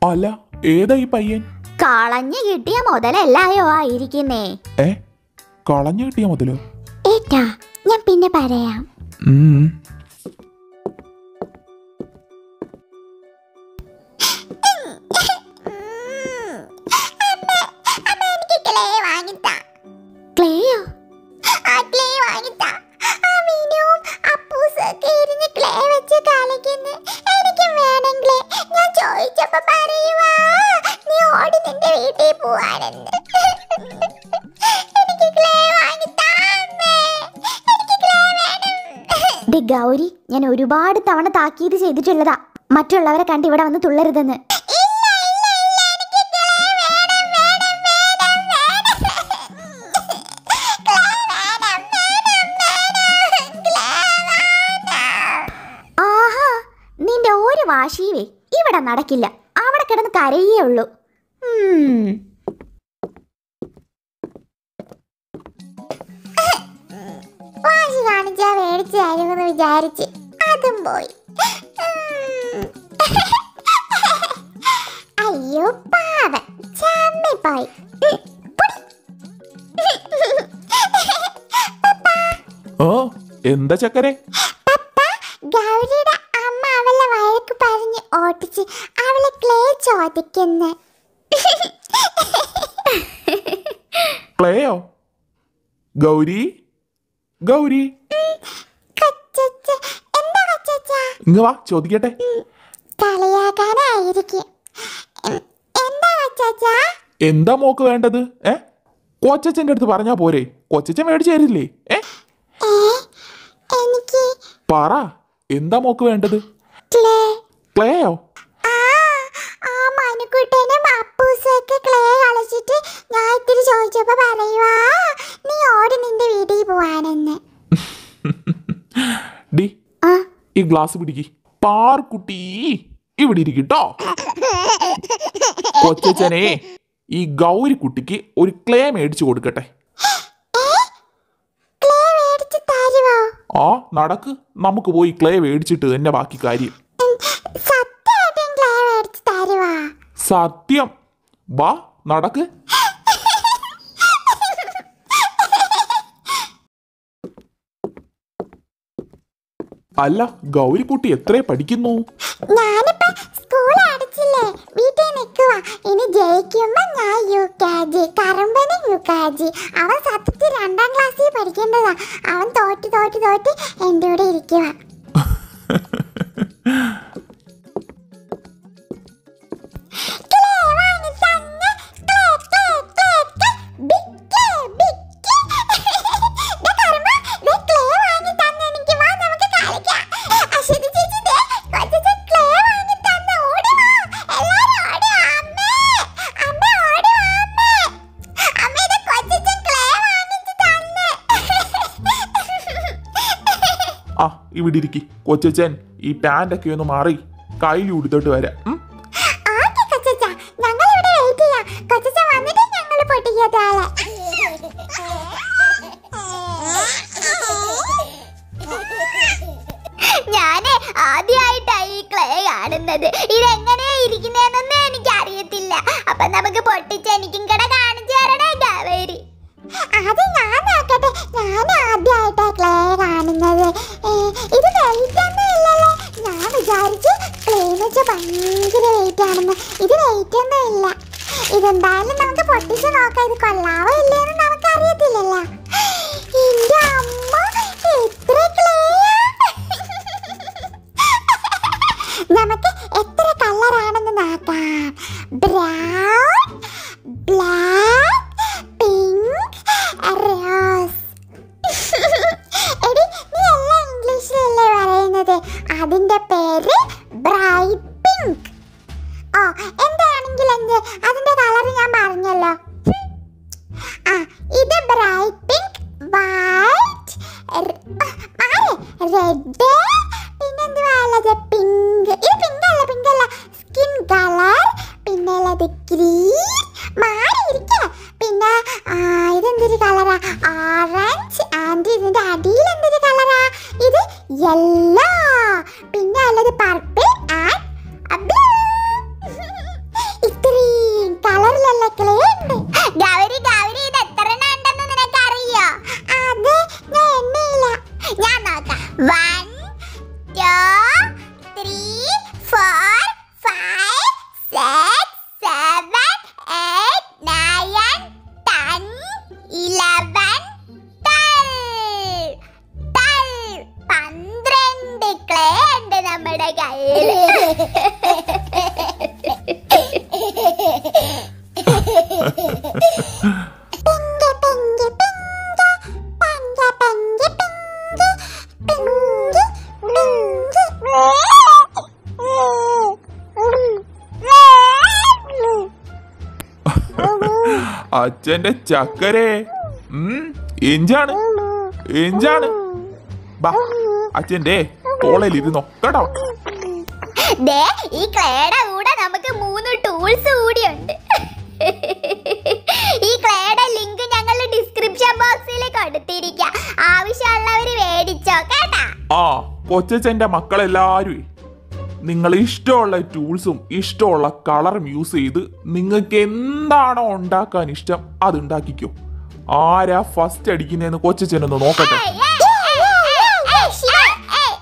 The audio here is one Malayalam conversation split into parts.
അല്ല ഏതാ ഈ പയ്യൻ കളഞ്ഞു കിട്ടിയ മുതലല്ലായോ ആയിരിക്കുന്നേ ഏ കളഞ്ഞു കിട്ടിയ മുതലോ ഏട്ടാ ഞാൻ പിന്നെ പറയാം ഉം. ക്ലേയോ ദേ ഗൗരി ഞാൻ ഒരുപാട് തവണ താക്കീത് ചെയ്തിട്ടുള്ളതാ മറ്റുള്ളവരെ കണ്ട് ഇവിടെ വന്ന് തുള്ളരുതെന്ന് ആഹാ നിന്റെ ഒരു വാശിയുവേ ഇവിടെ നടക്കില്ല അവിടെ കിടന്ന് കരയേ ഉള്ളൂ ഉം. വാശി കാണിച്ചാ മേടിച്ചു തരുമെന്ന് വിചാരിച്ച് അതും പോയി ഉം. അയ്യോ പാവൻ ചമ്മിപ്പോയി ഓ എന്താ ചക്കരെ പപ്പ ഗൗരിയുടെ അമ്മ അവളെ വഴക്ക് പറഞ്ഞ് ഓട്ടിച്ച് അവളെ ക്ലേ ചോദിക്കുന്നു ക്ലേയോ ഗൗരി ഗൗരി കൊച്ചച്ച എന്താ കൊച്ചച്ച ഇങ്ങ് വാ ചോദിക്കട്ടെ കളിയാക്കാനായിരിക്കും ഉം, എന്താ കൊച്ചച്ച എന്താ മോക്ക് വേണ്ടത് ഏ കൊച്ചച്ഛൻ്റെ അടുത്ത് പറഞ്ഞാ പോരെ കൊച്ചച്ഛൻ മേടിച്ചു തരില്ലേ ഏ ഏ എനിക്ക് പറ എന്താ മോക്ക് വേണ്ടത് ക്ലേ ക്ലേയോ ആ ആ മനുക്കുട്ടനും അപ്പൂസൊക്കെ ക്ലേ കളിച്ചിട്ട് ഞാൻ ഇത്തിരി ചോദിച്ചപ്പോ പറയുവാ നീ ഓടി നിന്റെ വീട്ടിൽ പോവാനെന്ന് ഡി ആ ഈ ഗ്ലാസ് പിടിക്ക് പാർക്കുട്ടി ഇവിടെ ഇരിക്കട്ടോ കൊച്ചച്ഛനെ ഈ ഗൗരി കുട്ടിക്ക് ഒരു ക്ലേ മേടിച്ചു കൊടുക്കട്ടെ ക്ലേ മേടിച്ച് തരുവോ ആ നടക്ക് നമുക്ക് പോയി ക്ലേ മേടിച്ചിട്ട് തന്നെ ബാക്കി കാര്യം ഉം, സത്യമായിട്ടും ക്ലേ മേടിച്ച് തരുവാ സത്യം വാ നടക്ക് അല്ല ഗൗരിക്കുട്ടി എത്രേ പഠിക്കുന്നു ഞാനിപ്പോ സ്കൂൾ അടച്ചില്ലേ വീട്ടിൽ നിൽക്കുവാ ഇനി ജയിക്കുമ്പോ ഞാൻ യു കെ ജി കറമ്പനും യു കെ ജി അവൻ സത്യത്തിൽ രണ്ടാം ക്ലാസ്സിൽ പഠിക്കേണ്ടതാ അവൻ തോറ്റ് തോറ്റ് തോറ്റ് എൻ്റെ കൂടെ ഇരിക്കുക ആ ഇവിടെ ഇരിക്കി കൊച്ചച്ഛൻ ഈ പാൻ്റൊക്കെ ഒന്ന് മാറി കയ്യിൽ ഉടുത്തോട്ട് വരാം ഉം? ആക്കി കൊച്ചച്ച ഞങ്ങൾ ഇവിടെ വെയിറ്റ് ചെയ്യാം കൊച്ചച്ച വന്നിട്ട് ഞങ്ങൾ പൊട്ടിക്കാത്താളെ ഞാന് ആദ്യമായിട്ടായി ഈ ക്ലേ കാണുന്നത് ഇതെങ്ങനെയാ ഇരിക്കുന്നതെന്നൊന്നും എനിക്ക് അറിയത്തില്ല അപ്പൊ നമുക്ക് പൊട്ടിച്ച് എനിക്കും കൂടെ കാണിച്ചു തരണേ കാവേരി അത് ഞാൻ നോക്കട്ടെ ഞാൻ ആദ്യമായിട്ടാ ക്ലേ കാണുന്നത് ഏ, ഇത് വെയിറ്റ് ഒന്നും ഇല്ലല്ലോ ഞാൻ വിചാരിച്ചു ക്ലേ എന്ന് വെച്ചാൽ ഭയങ്കര വെയിറ്റ് ആണെന്ന് ഇത് വെയിറ്റ് ഒന്നും ഇല്ല ഇതെന്തായാലും നമുക്ക് പൊട്ടിച്ച് നോക്കാം ഇത് കൊള്ളാവോ ഇല്ലയെന്ന് നമുക്ക് അറിയത്തില്ലല്ലോ എന്റെ അമ്മ എത്ര ക്ലേയാ നമുക്ക് എത്ര കളറാണെന്ന് നോക്കാം ബ്രൗൺ ബ്ലാക്ക് പിങ്ക് റോസ് എടി നീ എല്ലാം ഇംഗ്ലീഷിലല്ലേ പറയുന്നത് അതിന്റെ പേര് ബ്രൈറ്റ് പിങ്ക് ഓ എന്താണെങ്കിൽ എന്ത് അതിന്റെ കളർ ഞാൻ പറഞ്ഞല്ലോ ഹും. ആ ഇത് ബ്രൈറ്റ് പിങ്ക് വൈറ്റ് റെഡ് പിന്നെന്തുവാ ഉള്ളത് പിങ്ക് ഇത് പിങ്ക് അല്ല പിങ്ക് അല്ല സ്കിൻ കളർ പിന്നെ ഉള്ളത് ഗ്രീൻ മാറിയിരിക്കുക പിന്നെ ആ, ഇതെന്തൊരു കളറാ ഓറഞ്ച് ആൻഡ് ഇതിന്റെ അടിയിൽ എന്തൊരു കളറാ ഇത് യെല്ലോ പിന്നെ ഉള്ളത് പർപ്പിൾ ആൻഡ് ബ്ലൂ അച്ഛന്റെ ചക്കരേ ഉം എഞ്ചാണ് എഞ്ചാണ് ബാ അച്ഛന്റെ തോളയിൽ ഇരുന്നോ കേട്ടോ ദേ ഈ ക്ലേയുടെ കൂടെ നമുക്ക് മൂന്ന് ടൂൾസ് കൂടിയുണ്ട് ഈ ക്ലേയുടെ ലിങ്ക് ഞങ്ങൾ ഡിസ്ക്രിപ്ഷൻ ബോക്സിൽ കൊടുത്തിരിക്കാം ആവശ്യമുള്ളവര് മേടിച്ചോ കേട്ടാ ആ കൊച്ചച്ഛന്റെ മക്കളെല്ലാരും നിങ്ങൾ ഇഷ്ടമുള്ള ടൂൾസും ഇഷ്ടമുള്ള കളറും യൂസ് ചെയ്ത് നിങ്ങൾക്ക് എന്താണോ ഉണ്ടാക്കാൻ ഇഷ്ടം അത് ഉണ്ടാക്കിക്കോ ആരാ ഫസ്റ്റ് അടിക്കുന്നതെന്ന് കൊച്ചച്ഛനൊന്ന് നോക്കട്ടെ ഏയ്, ഏയ്, ഏയ്, ഏയ്, ഏയ്, ശിവ, ഏയ്,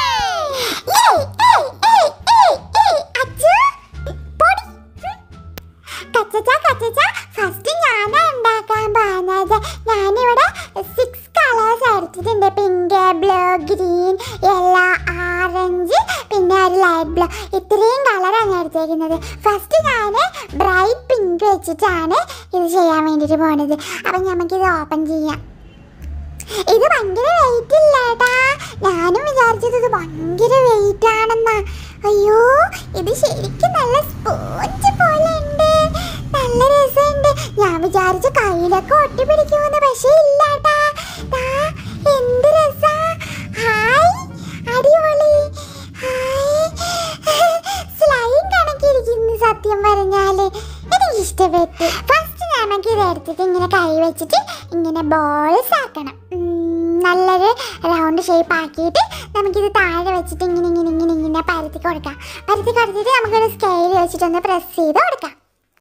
ഫസ്റ്റ് ഞാനാ ഉണ്ടാക്കാൻ പോകുന്നത് ഞാനിവിടെ സിക്സ് കളേഴ്സ് എടുത്തിട്ടുണ്ട് pink blue green yellow orange പിന്നെ ഒരു ലൈറ്റ് ബ്ലൂ ഇത്രയും കളറാണ് എടുത്തേക്കുന്നത് ഫസ്റ്റ് ഞാൻ ബ്രൈറ്റ് പിങ്ക് വെച്ചിട്ടാണ് ഇത് ചെയ്യാൻ വേണ്ടിയിട്ട് പോണത് അപ്പം നമുക്കിത് ഓപ്പൺ ചെയ്യാം ഇത് ഭയങ്കര വെയിറ്റ് ഇല്ല ഏട്ടാ ഞാനും വിചാരിച്ചത് ഇത് ഭയങ്കര വെയിറ്റ് ആണെന്നാ അയ്യോ ഇത് ശരിക്കും നല്ല സ്പോഞ്ച് പോലെ ഉണ്ട് നല്ല രസമുണ്ട് ഞാൻ വിചാരിച്ച കയ്യിലൊക്കെ ഒട്ടി പിടിക്കുമെന്ന് പക്ഷേ ഇല്ല ഏട്ടാ ദാ, എന്ത് രസാ ഹായ് അടിപൊളി ഹായ് സ്ലൈം കണക്കിരിക്കുന്നു സത്യം പറഞ്ഞാല് എനിക്ക് ഇഷ്ടപ്പെട്ടു ഫസ്റ്റ് നമുക്ക് ഇത് എടുത്തിട്ട് ഇങ്ങനെ കൈ വെച്ചിട്ട് ഇങ്ങനെ ബോൾസ് ആക്കണം ഉം, നല്ലൊരു റൗണ്ട് ഷേപ്പ് ആക്കിയിട്ട് നമുക്കിത് താഴെ വെച്ചിട്ട് ഇങ്ങനെ ഇങ്ങനെ ഇങ്ങനെ ഇങ്ങനെ പരത്തി കൊടുക്കാം പരത്തി കൊടുത്തിട്ട് നമുക്കൊരു സ്കെയിൽ വെച്ചിട്ടൊന്ന് പ്രസ് ചെയ്ത് കൊടുക്കാം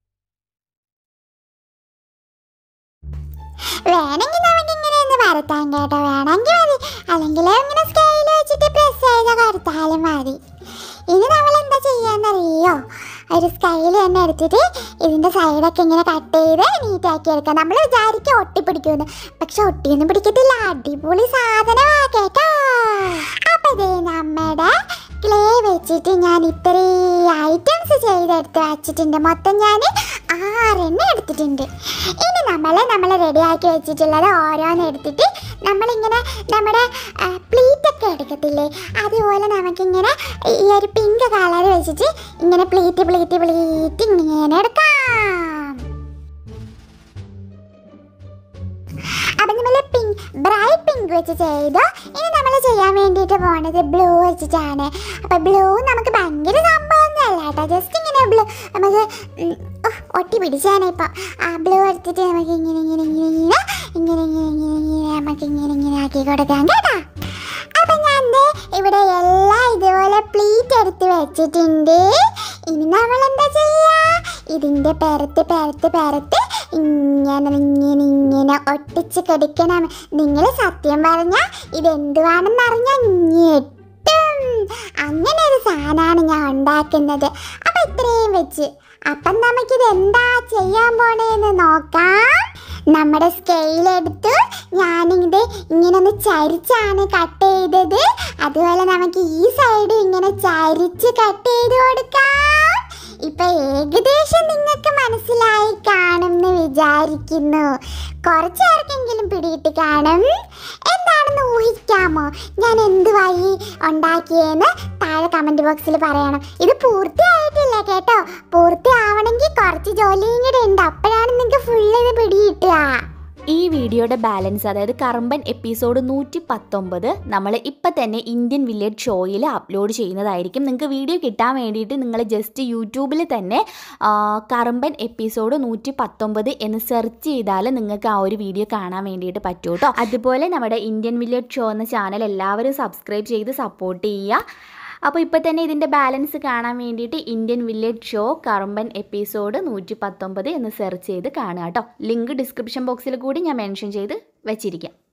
വേണമെങ്കിൽ നമുക്ക് ഇങ്ങനെ ഒന്ന് പരത്താൻ കേട്ടോ വേണമെങ്കിൽ മതി അല്ലെങ്കിൽ ഇങ്ങനെ സ്കെയിൽ വെച്ചിട്ട് പ്രസ് ചെയ്ത് കൊടുത്താലും മതി ഇനി നമ്മൾ എന്താ ചെയ്യാന്നറിയോ ഒരു സ്കെയിൽ തന്നെ എടുത്തിട്ട് ഇതിന്റെ സൈഡൊക്കെ ഇങ്ങനെ കട്ട് ചെയ്ത് നീറ്റാക്കി എടുക്കാം നമ്മൾ വിചാരിക്കും ഒട്ടിപ്പിടിക്കുമെന്ന് പക്ഷെ ഒട്ടിയൊന്നും പിടിക്കത്തില്ല അടിപൊളി സാധനമാ കേട്ടോ അപ്പൊ ഇതേ നമ്മുടെ ക്ലേ വെച്ചിട്ട് ഞാൻ ഇത്രയും ഐറ്റംസ് ചെയ്തെടുത്ത് വെച്ചിട്ടുണ്ട് മൊത്തം ഞാൻ ആറെണ്ണം എടുത്തിട്ടുണ്ട് ഇനി നമ്മൾ നമ്മൾ റെഡിയാക്കി വെച്ചിട്ടുള്ളത് ഓരോന്ന് എടുത്തിട്ട് നമ്മളിങ്ങനെ നമ്മുടെ പ്ലീറ്റ് ഒക്കെ എടുക്കത്തില്ലേ അതുപോലെ നമുക്കിങ്ങനെ ഈ ഒരു പിങ്ക് കളർ വെച്ചിട്ട് ഇങ്ങനെ പ്ലീറ്റ് പ്ലീറ്റ് പ്ലീറ്റ് ഇങ്ങനെ എടുക്കാം അപ്പം നമ്മൾ പിങ്ക് ബ്രൈറ്റ് പിങ്ക് വെച്ച് ചെയ്തു ഇനി നമ്മൾ ചെയ്യാൻ വേണ്ടിയിട്ട് പോണത് ബ്ലൂ വെച്ചിട്ടാണ് അപ്പം ബ്ലൂ നമുക്ക് ഭയങ്കര സംഭവമൊന്നുമല്ല കേട്ടോ ജസ്റ്റ് ഇങ്ങനെ ബ്ലൂ നമുക്ക് ഉം, ഉഫ്, ഒട്ടി പിടിച്ചാണ് ഇപ്പം ആ ബ്ലൂ എടുത്തിട്ട് നമുക്ക് ഇങ്ങനെ ഇങ്ങനെ ഇങ്ങനെ ഇങ്ങനെ ഇങ്ങനെ ഇങ്ങനെ ഇങ്ങനെ ഇങ്ങനെ നമുക്ക് ഇങ്ങനെ ഇങ്ങനെ ആക്കി കൊടുക്കാം കേട്ടോ അപ്പം ഞാൻ ദേ ഇവിടെ എല്ലാം ഇതുപോലെ പ്ലീറ്റ് എടുത്ത് വെച്ചിട്ടുണ്ട് ഇനി നമ്മൾ എന്താ ചെയ്യാ ഇതിന്റെ പെരത്ത് പെരത്ത് പെരത്ത് ഇങ്ങനെ ഇങ്ങനെ ഇങ്ങനെ ഒട്ടിച്ച് കടിക്കണം നിങ്ങൾ സത്യം പറഞ്ഞാൽ ഇതെന്തുവാണെന്ന് അറിഞ്ഞാൽ ഞെട്ടും അങ്ങനെ ഒരു സാധനമാണ് ഞാൻ ഉണ്ടാക്കുന്നത് അപ്പം ഇത്രയും വെച്ച് അപ്പം നമുക്കിത് എന്താ ചെയ്യാൻ പോണേന്ന് നോക്കാം നമ്മുടെ സ്കെയിൽ എടുത്ത് ഞാനിത് ഇങ്ങനെ ഒന്ന് ചരിച്ചാണ് കട്ട് ചെയ്തത് അതുപോലെ നമുക്ക് ഈ സൈഡ് ഇങ്ങനെ ചരിച്ച് കട്ട് ചെയ്ത് കൊടുക്കാം ഇപ്പൊ ഏകദേശം നിങ്ങൾക്ക് മനസ്സിലായി കാണും എന്ന് വിചാരിക്കുന്നു കുറച്ച് പേർക്കെങ്കിലും പിടിയിട്ട് കാണും എന്താണെന്ന് ഊഹിക്കാമോ ഞാൻ എന്ത് വഴി ഉണ്ടാക്കിയെന്ന് താഴെ കമന്റ് ബോക്സിൽ പറയണം ഇത് പൂർത്തിയായിട്ടില്ല കേട്ടോ പൂർത്തിയാവണമെങ്കിൽ കുറച്ച് ജോലിയും കൂടെ ഉണ്ട് അപ്പോഴാണ് നിങ്ങൾക്ക് ഫുള്ള് ഇത് പിടിയിട്ടുക ഈ വീഡിയോയുടെ ബാലൻസ് അതായത് കറമ്പൻ എപ്പിസോഡ് നൂറ്റി പത്തൊമ്പത് നമ്മൾ ഇപ്പം തന്നെ ഇന്ത്യൻ വില്ലേജ് ഷോയിൽ അപ്ലോഡ് ചെയ്യുന്നതായിരിക്കും നിങ്ങൾക്ക് വീഡിയോ കിട്ടാൻ വേണ്ടിയിട്ട് നിങ്ങൾ ജസ്റ്റ് യൂട്യൂബിൽ തന്നെ ആ, കറമ്പൻ എപ്പിസോഡ് നൂറ്റി പത്തൊമ്പത് എന്ന് സെർച്ച് ചെയ്താൽ നിങ്ങൾക്ക് ആ ഒരു വീഡിയോ കാണാൻ വേണ്ടിയിട്ട് പറ്റും കേട്ടോ അതുപോലെ നമ്മുടെ ഇന്ത്യൻ വില്ലേജ് ഷോ എന്ന ചാനൽ എല്ലാവരും സബ്സ്ക്രൈബ് ചെയ്ത് സപ്പോർട്ട് ചെയ്യുക അപ്പോൾ ഇപ്പോൾ തന്നെ ഇതിൻ്റെ ബാലൻസ് കാണാൻ വേണ്ടിയിട്ട് Indian village show Karamban episode നൂറ്റി പത്തൊമ്പത് എന്ന് സെർച്ച് ചെയ്ത് കാണുക കേട്ടോ ലിങ്ക് ഡിസ്ക്രിപ്ഷൻ ബോക്സിൽ കൂടി ഞാൻ മെൻഷൻ ചെയ്ത് വെച്ചിരിക്കാം